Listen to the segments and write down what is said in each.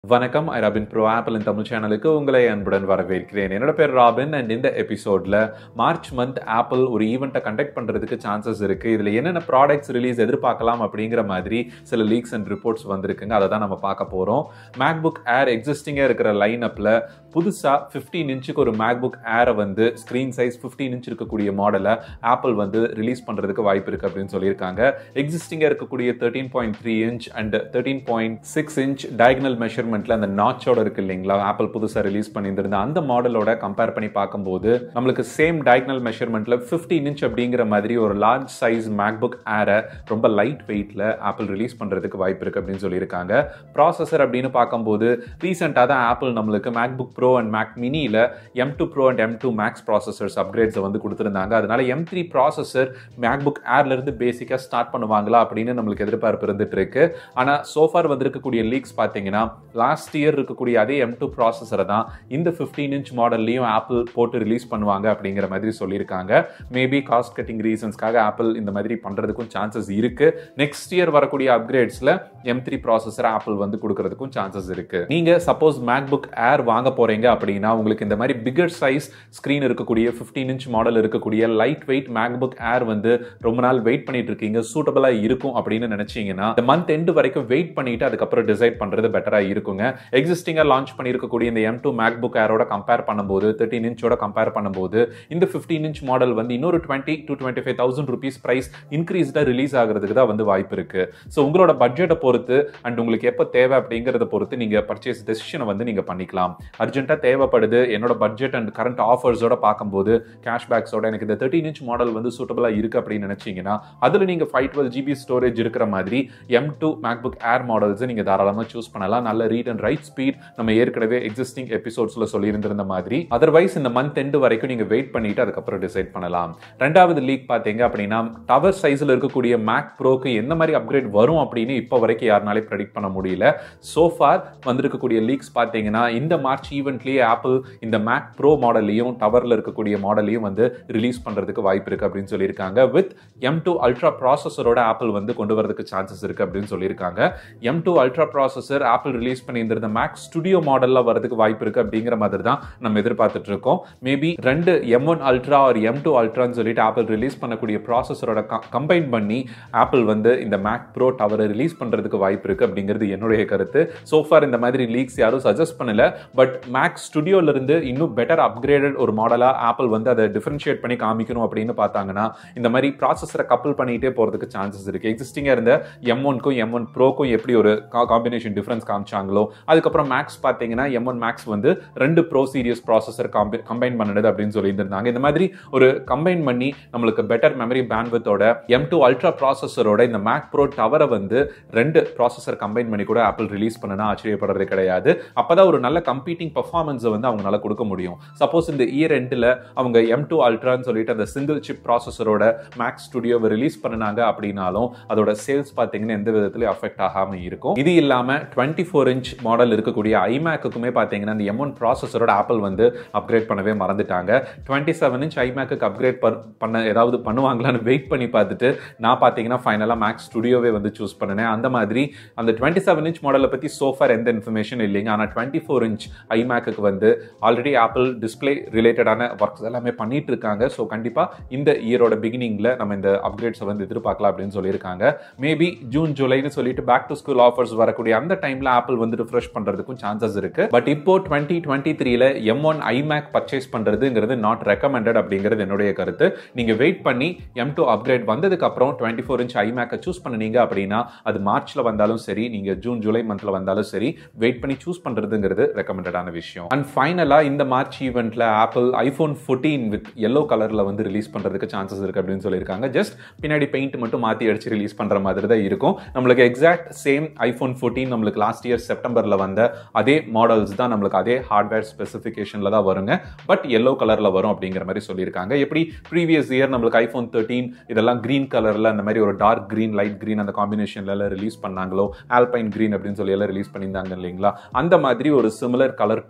வணக்கம் I Robin bro ஆப்பிளின் தமிழ் சேனலுக்கு உங்களை அன்புடன் வரவேற்கிறேன் என்னோட பேர் ராபின் அண்ட் இந்த எபிசோட்ல மார்ச் மந்த் ஆப்பிள் ஒரு ஈவெண்ட்டை கண்டக்ட் பண்றதுக்கு சான்சஸ் இருக்கு இதுல என்னென்ன ப்ராடக்ட்ஸ் ரிலீஸ் எதிர்பார்க்கலாம் அப்படிங்கிற மாதிரி சில லீக்ஸ் அண்ட் ரிப்போர்ட்ஸ் வந்திருக்குங்க அதை தான் நம்ம பார்க்க போறோம் மேக்புக் ஏர் எக்ஸிஸ்டிங்காக இருக்கிற லைன் அப்ல புதுசா ஃபிஃப்டீன் இன்ச்சுக்கு ஒரு மேக்புக் ஏரை வந்து ஸ்க்ரீன் சைஸ் ஃபிஃப்டீன் இன்ச் இருக்கக்கூடிய மாடலை ஆப்பிள் வந்து ரிலீஸ் பண்றதுக்கு வாய்ப்பு இருக்கு அப்படின்னு சொல்லியிருக்காங்க எக்ஸிஸ்டிங்காக இருக்கக்கூடிய thirteen point three inch and thirteen point six inch diagonal மெஷர்மெண்ட்ல அந்த நாச்சோட இருக்கு இல்லைங்களா ஆப்பிள் புதுசாக ரிலீஸ் பண்ணியிருந்த அந்த மாடலோட கம்பேர் பண்ணி பார்க்கும்போது நம்மளுக்கு சேம் டயக்னல் மெஷர்மெண்ட்ல ஃபிஃப்டீன் இன்ச் அப்படிங்கிற மாதிரி ஒரு லார்ஜ் சைஸ் மேக்புக் ஏரை ரொம்ப லைட் வெயிட்ல ஆப்பிள் ரிலீஸ் பண்றதுக்கு வாய்ப்பு இருக்கு அப்படின்னு சொல்லியிருக்காங்க ப்ராசஸர் அப்படின்னு பார்க்கும்போது ரீசெண்டாக தான் ஆப்பிள் நம்மளுக்கு மேக்புக் ப்ரோ அண்ட் மேக் மினியில் M two Pro and M two Max processors அப்கிரேட்ஸை வந்து கொடுத்துருந்தாங்க அதனால எம் த்ரீ ப்ராசஸர் மேக்புக் ஏர்லேருந்து பேசிக்காக ஸ்டார்ட் பண்ணுவாங்களா அப்படின்னு நம்மளுக்கு எதிர்பார்ப்பு இருந்துட்டு இருக்கு ஆனால் சோஃபார் வந்திருக்கக்கூடிய லீக்ஸ் பார்த்தீங்கன்னா லாஸ்ட் இயர் இருக்கக்கூடிய அதே எம் டூ ப்ராசஸரை தான் இந்த ஃபிஃப்டீன் இன்ச் மாடல்லையும் ஆப்பிள் போட்டு ரிலீஸ் பண்ணுவாங்க அப்படிங்கிற மாதிரி சொல்லியிருக்காங்க மேபி காஸ்ட் கட்டிங் ரீசன்ஸ்க்காக ஆப்பிள் இந்த மாதிரி பண்ணுறதுக்கும் சான்சஸ் இருக்கு நெக்ஸ்ட் இயர் வரக்கூடிய அப்கிரேட்ஸில் எம் த்ரீ ப்ராசஸர் ஆப்பிள் வந்து கொடுக்கறதுக்கும் சான்சஸ் இருக்கு நீங்க சப்போஸ் மேக்புக் ஏர் வாங்க போறீங்க அப்படின்னா உங்களுக்கு இந்த மாதிரி பிகர் சைஸ் ஸ்க்ரீன் இருக்கக்கூடிய ஃபிஃப்டீன் இன்ச் மாடல் இருக்கக்கூடிய லைட் வெயிட் மேக்புக் ஏர் வந்து ரொம்ப நாள் வெயிட் பண்ணிட்டு இருக்கீங்க சூட்டபிளா இருக்கும் அப்படின்னு நினைச்சீங்கன்னா இந்த மந்த் எண்டு வரைக்கும் வெயிட் பண்ணிட்டு அதுக்கப்புறம் டிசைட் பண்றது பெட்டரா இருக்குங்க எக்ஸிஸ்டிங்கா லான்ச் பண்ணியிருக்கக்கூடிய இந்த எம் டூ மேக்புக் ஏரோட கம்பேர் பண்ணும்போது தேர்ட்டின் இன்ச்சோட கம்பேர் பண்ணும்போது இந்த ஃபிஃப்டீன் இன்ச் மாடல் வந்து இன்னொரு twenty two twenty five thousand rupees price இன்க்ரீஸ்டாக ரிலீஸ் ஆகிறதுக்கு தான் வந்து வாய்ப்பு இருக்கு ஸோ உங்களோட பட்ஜெட்டை பொறுத்து அண்ட் உங்களுக்கு எப்போ தேவை அப்படிங்கிறத பொறுத்து நீங்கள் பர்ச்சேஸ் டெசிஷனை வந்து நீங்கள் பண்ணிக்கலாம் அர்ஜென்ட்டாக தேவைப்படுது என்னோட பட்ஜெட் அண்ட் கரண்ட் ஆஃபர்ஸோட பார்க்கும்போது கேஷ்பேக்ஸோட எனக்கு இந்த தேர்ட்டின் இன்ச் மாடல் வந்து சூட்டபிளாக இருக்கு அப்படின்னு நினச்சிங்கன்னா அதில் நீங்கள் ஃபைவ் டுவெல் ஜிபி ஸ்டோரேஜ் இருக்கிற மாதிரி எம் டூ மேக்புக் ஏர் மாடல்ஸை நீங்கள் தாராளமாக சூஸ் பண்ணலாம் நல்ல ரீட் அண்ட் ரைட் ஸ்பீட் நம்ம ஏற்கனவே எக்ஸிஸ்டிங் எபிசோட்ஸில் சொல்லியிருந்திருந்த மாதிரி அதர்வைஸ் இந்த மந்த் எண்டு வரைக்கும் நீங்கள் வெயிட் பண்ணிட்டு அதுக்கப்புறம் டிசைட் பண்ணலாம் ரெண்டாவது லீக் பார்த்தீங்க அப்படின்னா டவர் சைஸில் இருக்கக்கூடிய மேக் ப்ரோக்கு எந்த மாதிரி அப்கிரேட் வரும் அப்படின்னு இப்போ வரைக்கும் யாருனாலே ப்ரெடிக்ட் பண்ண முடியல சோஃபார் வந்திருக்கக்கூடிய லீக்ஸ் பார்த்தீங்கன்னா இந்த மார்ச் ஈவெண்ட்லேயே ஆப்பிள் இந்த மேக் ப்ரோ மாடலையும் டவரில் இருக்கக்கூடிய மாடலையும் வந்து ரிலீஸ் பண்ணுறதுக்கு வாய்ப்பு இருக்குது அப்படின்னு சொல்லியிருக்காங்க வித் எம் டூ அல்ட்ரா ப்ராசஸரோட ஆப்பிள் வந்து கொண்டு வரதுக்கு சான்சஸ் இருக்குது அப்படின்னு சொல்லியிருக்காங்க M two ultra processor Apple release பண்ணியிருந்த மேக் ஸ்டுடியோ மாடலில் வரதுக்கு வாய்ப்பு இருக்குது அப்படிங்கிற மாதிரி தான் நம்ம எதிர்பார்த்துட்டு இருக்கோம் மேபி ரெண்டு எம் ஒன் அல்ட்ரா ஒரு எம் டூ அல்ட்ரான்னு சொல்லிட்டு ஆப்பிள் ரிலீஸ் பண்ணக்கூடிய ப்ராசஸரோட கம்பைன் பண்ணி ஆப்பிள் வந்து இந்த மேக் ப்ரோ டவரை ரிலீஸ் பண்ணுறதுக்கு வாய்ப்பு இருக்குது அப்படிங்கிறது என்னுடைய கருத்து சோஃபார் இந்த மாதிரி லீக்ஸ் யாரும் சஜஸ்ட் பண்ணல பட் மேக் ஸ்டுடியோலேருந்து இன்னும் பெட்டர் அப்கிரேடட் ஒரு மாடலாக ஆப்பிள் வந்து அதை டிஃபரன்ஷியேட் பண்ணி காமிக்கணும் அப்படின்னு பார்த்தாங்கன்னா இந்த மாதிரி ப்ராசஸரை கப்பல் பண்ணிகிட்டே போகிறதுக்கு சான்சஸ் இருக்குது எக்ஸிஸ்டிங்காக இருந்த எம் ஒன்க்கும் எம் ஒன் ப்ரோக்கும் எப்படி ஒரு காம்பினேஷன் டிஃப்ரென்ஸ் காமிச்சாங்களோ அதுக்கப்புறம் மேக்ஸ் பார்த்தீங்கன்னா எம் ஒன் மேக்ஸ் வந்து ரெண்டு ப்ரோ சீரியஸ் ப்ராசஸர் கம்பைன் பண்ணுது அப்படின்னு சொல்லியிருந்தாங்க இந்த மாதிரி ஒரு கம்பைன் பண்ணி நம்மளுக்கு பெட்டர் மெமரி பேண்ட்வித்தோட எம் டூ அல்ட்ரா ப்ராசஸரோட இந்த மேக் ப்ரோ டவரை வந்து ரெண்டு ப்ராசஸர் கம்பைன் பண்ணி கூட ஆப்பிள் ரிலீஸ் பண்ணனா ஆச்சரியப்படுறது கிடையாது அப்பதான் ஒரு நல்ல கம்பீட்டிங் பர்ஃபார்மன்ஸை வந்து அவங்களால கொடுக்க முடியும் சப்போஸ் இந்த இயர் எண்டில் அவங்க எம் டூ அல்ட்ரான்னு சொல்லிட்டு அந்த சிங்கிள் சிப் ப்ராசஸரோட மேக்ஸ் ஸ்டுடியோவை ரிலீஸ் பண்ணினாங்க அப்படின்னாலும் அதோட சேல்ஸ் பார்த்தீங்கன்னா எந்த விதத்துலையும் அஃபெக்ட் ஆகாமல் இருக்கும் இது இல்லாமல் டுவெண்ட்டி ஃபோர் இன்ச் மாடல் இருக்கக்கூடிய ஐமேக்குமே பார்த்தீங்கன்னா அந்த எம் ஒன் ப்ராசஸரோட ஆப்பிள் வந்து அப்கிரேட் பண்ணவே மறந்துட்டாங்க டுவெண்ட்டி செவன் இன்ச் ஐமேக்கு அப்கிரேட் பண்ண ஏதாவது பண்ணுவாங்களான்னு வெயிட் பண்ணி பார்த்துட்டு நான் பார்த்தீங்கன்னா ஃபைனலாக மேக்ஸ் ஸ்டுடியோவே வந்து சூஸ் பண்ணினேன் அந்த மாதிரி அந்த டுவெண்ட்டி செவன் இன்ச் மாடலை பற்றி சோஃபார் எந்த இன்ஃபர்மேஷன் இல்லைங்க ஆனால் டுவெண்ட்டி ஃபோர் இன்ச் ஐமேக்கு வந்து ஆல்ரெடி ஆப்பிள் டிஸ்பிளே ரிலேட்டடான ஒர்க்ஸ் எல்லாமே பண்ணிட்டு இருக்காங்க ஸோ கண்டிப்பாக இந்த இயரோட பிகினிங்கில் நம்ம இந்த அப்கிரேட்ஸை வந்து எதிர்பார்க்கலாம் அப்படின்னு சொல்லியிருக்காங்க மேபி ஜூன் ஜூலைன்னு சொல்லிட்டு பேக் டு ஸ்கூல் ஆஃபர்ஸ் வரக்கூடிய அந்த டைமில் ஆப்பிள் வந்து ரிஃப்ரெஷ் பண்ணுறதுக்கும் சான்சஸ் இருக்கு பட் இப்போ டுவெண்ட்டி டுவெண்ட்டி த்ரீல எம் ஒன் ஐமேக் பர்ச்சேஸ் பண்ணுறதுங்கிறது நாட் ரெக்கமெண்டட் அப்படிங்கிறது என்னுடைய கருத்து நீங்கள் வெயிட் பண்ணி எம் டூ அப்கிரேட் வந்ததுக்கு அப்புறம் டுவெண்ட்டி ஃபோர் இன்ச் ஐமேக்கை சூஸ் பண்ணீங்க அப்படின்னா அது மார்ச்ல வந்தாலும் சரி நீங்கள் ஜூன் ஜூலை மந்த்ல வந்தாலும் சரி வெயிட் பண்ணி சூஸ் பண்ணுறதுங்கிறது ரெக்கமெண்டடான விஷயம் அண்ட் ஃபைனலாக இந்த மார்ச் ஈவெண்ட்ல Apple iPhone fourteen with yellow கலரில் வந்து ரிலீஸ் பண்ணுறதுக்கு சான்சஸ் இருக்கு அப்படின்னு சொல்லியிருக்காங்க ஜஸ்ட் பின்னாடி பெயிண்ட் மட்டும் மாற்றி அடிச்சு ரிலீஸ் பண்ணுற மாதிரி தான் இருக்கும் நம்மளுக்கு எக்ஸாக்ட் சேம் ஐஃபோன் ஃபோர்டீன் நம்மளுக்கு லாஸ்ட் இயர் செப்டம்பரில் வந்த அதே மாடல்ஸ் தான் நம்மளுக்கு அதே ஹார்ட்வேர் ஸ்பெசிஃபிகேஷனில் தான் வருங்க பட் எல்லோ கலரில் வரும் அப்படிங்கிற மாதிரி சொல்லியிருக்காங்க எப்படி ப்ரீவியஸ் இயர் நம்மளுக்கு ஐஃபோன் தேர்ட்டீன் இதெல்லாம் க்ரீன் கலரில் அந்த மாதிரி ஒரு டார்க் க்ரீன் லைட் க்ரீன் அந்த காம்பினேஷன்ல ரிலீஸ் பண்ணாங்களோ ஆல்பைன் க்ரீன் அப்படின்னு சொல்லி எல்லாம் ரிலீஸ் பண்ணியிருந்தாங்க இல்லைங்களா அந்த மாதிரி ஒரு சிமிலர் கலர்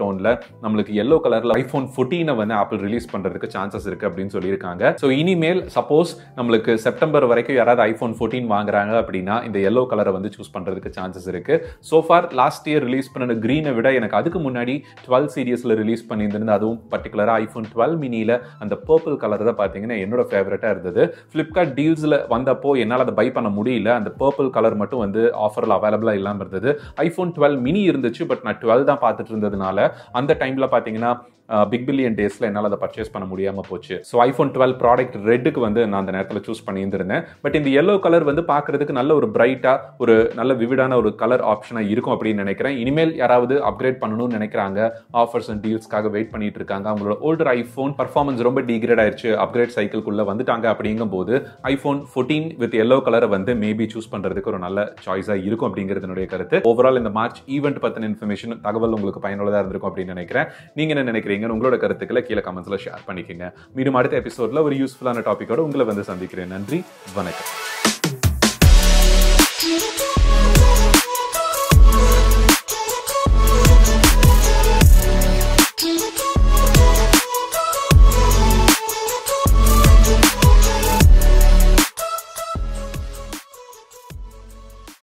டோன்ல நம்மளுக்கு எல்லோ கலர்ல ஐஃபோன் ஃபோர்டீனை வந்து ஆப்பிள் ரிலீஸ் பண்றதுக்கு சான்சஸ் இருக்கு அப்படின்னு சொல்லியிருக்காங்க ஸோ இனிமேல் சப்போஸ் நம்மளுக்கு செப்டம்பர் வரைக்கும் யாராவது ஐஃபோன் ஃபோர்டீன் வாங்குறாங்க அப்படின்னா இந்த எல்லோ கலரை வந்து சூஸ் பண்றதுக்கு சான்சஸ் இருக்கு so far last year release பண்ண க்ரீனை விட எனக்கு அதுக்கு முன்னாடி டுவெல் சீரியஸ்ல ரிலீஸ் பண்ணியிருந்தது அதுவும் பர்டிகுலராக ஐஃபோன் டுவெல் மினியில் அந்த பர்பிள் கலர் தான் பார்த்தீங்கன்னா என்னோட ஃபேவரட்டாக இருந்தது ஃப்ளிப்கார்ட் டீல்ஸில் வந்தப்போ என்னால் அதை பை பண்ண முடியல அந்த பர்பிள் கலர் மட்டும் வந்து ஆஃபரில் அவைலபிளாக இல்லாமல் இருந்தது ஐஃபோன் டுவெல் மினி இருந்துச்சு பட் நான் டுவெல் தான் பார்த்துட்டு இருந்ததுனால அந்த டைமில் பார்த்தீங்கன்னா பிக் பில்லியன் டேஸில் என்னால் அதை பர்ச்சேஸ் பண்ண முடியாமல் போச்சு ஸோ ஐஃபோன் டுவெல் ப்ராடக்ட் ரெட்டுக்கு வந்து நான் அந்த நேரத்தில் சூஸ் பண்ணியிருந்திருந்தேன் பட் இந்த எல்லோ கலர் வந்து பார்க்கறதுக்கு நல்ல ஒரு பிரைட்டாக ஒரு நல்ல விவிடான ஒரு கலர் ஆப்ஷனாக இருக்கும் அப்படின்னு நினைக்கிறேன் இனிமேல் யாராவது அப்கிரேட் பண்ணணும்னு நினைக்கிறாங்க ஆஃபர்ஸ் அண்ட் டீல்ஸ்க்காக வெயிட் பண்ணிட்டு இருக்காங்க அவங்களோட ஓல்டர் ஐஃபோன் பர்ஃபார்மன்ஸ் ரொம்ப டிகிரேட் ஆயிடுச்சு அப்கிரேட் சைக்கிள்குள்ளே வந்துட்டாங்க அப்படிங்கும் போது ஐஃபோன் ஃபோர்டீன் வித் எல்லோ கலரை வந்து மேபி சூஸ் பண்ணுறதுக்கு ஒரு நல்ல சாய்ஸாக இருக்கும் அப்படிங்கிறது என்னுடைய கருத்து ஓவரால் இந்த மார்ச் ஈவெண்ட் பற்றின இன்ஃபர்மேஷன் தகவல் உங்களுக்கு பயனுள்ளதாக இருந்திருக்கும் அப்படின்னு நினைக்கிறேன் நீங்கள் என்ன நினைக்கிறீங்க உங்களோட கருத்துக்களை கீழே கமெண்ட்ஸ்ல ஷேர் பண்ணிக்கோங்க மீண்டும் அடுத்த எபிசோட்ல ஒரு யூஸ்ஃபுல்லான டாபிக்கோட உங்களை வந்து சந்திக்கிறேன் நன்றி வணக்கம்